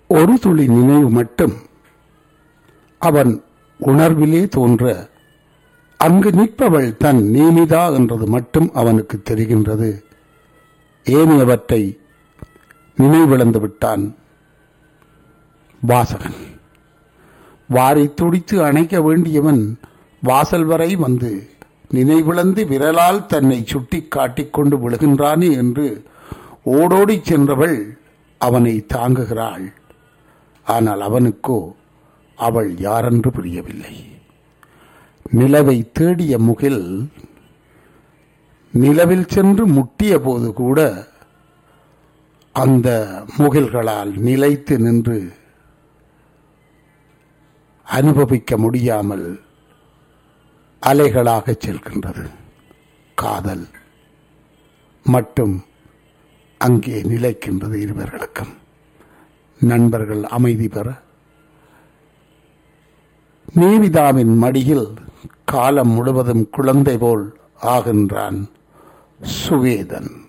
ஒரு துளி நினைவு மட்டும் அவன் உணர்விலே தோன்ற அங்கு நிற்பவள் தன் நீமிதா என்றது மட்டும் அவனுக்கு தெரிகின்றது ஏனையவற்றை நினைவிழந்து விட்டான் வாசகன் வாரி துடித்து அணைக்க வேண்டியவன் வாசல் வரை வந்து நினைவிழந்து விரலால் தன்னை சுட்டி காட்டிக்கொண்டு விழுகின்றானே என்று ஓடோடிச் சென்றவள் அவனை தாங்குகிறாள் ஆனால் அவனுக்கோ அவள் யாரென்று புரியவில்லை நிலவை தேடிய முகில் நிலவில் சென்று முட்டிய போது கூட அந்த முகில்களால் நிலைத்து நின்று அனுபவிக்க முடியாமல் அலைகளாக செல்கின்றது காதல் மட்டும் அங்கே நிலைக்கின்றது இருவர்களுக்கும் நண்பர்கள் அமைதி பெற நீவிதாவின் மடியில் காலம் முழுவதும் குழந்தை போல் ஆகின்றான் சுவேதன்